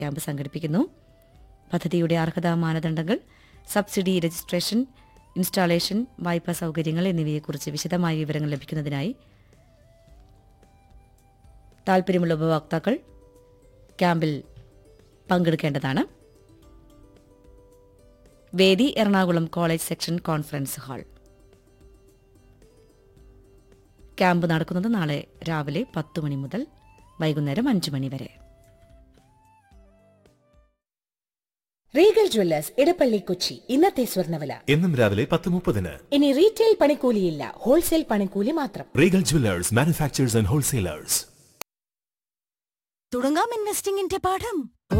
camp സംഘടിപ്പിക്കുന്നു പദ്ധതിയുടെ അർഹതാ മാനദണ്ഡങ്ങൾ സബ്സിഡി രജിസ്ട്രേഷൻ ഇൻസ്റ്റാളേഷൻ വായ്പാ സൗകര്യങ്ങൾ എന്നിവയെക്കുറിച്ച് വിശദമായ വിവരങ്ങൾ ലഭിക്കുന്നതിനായി താൽപ്പര്യമുള്ള ഉപഭോക്താക്കൾ ക്യാമ്പിൽ പങ്കെടുക്കേണ്ടതാണ് വേദി Ernakulam college section conference hall camp നടക്കുന്നത് നാളെ രാവിലെ പത്ത് മണി മുതൽ വൈകുന്നേരം അഞ്ച് മണി വരെ റീഗൽ ജ്വല്ലേഴ്സ് ഇടപ്പള്ളി കൊച്ചി ഇന്നത്തെ സ്വർണ്ണവില എന്നും രാവിലെ പത്ത് മുപ്പതിന് ഇനി റീറ്റെയിൽ പണിക്കൂലിയില്ല ഹോൾസെയിൽ പണിക്കൂലി മാത്രം Regal jewellers manufacturers and wholesalers തുടങ്ങാം ഇൻവെസ്റ്റിംഗിന്റെ പാഠം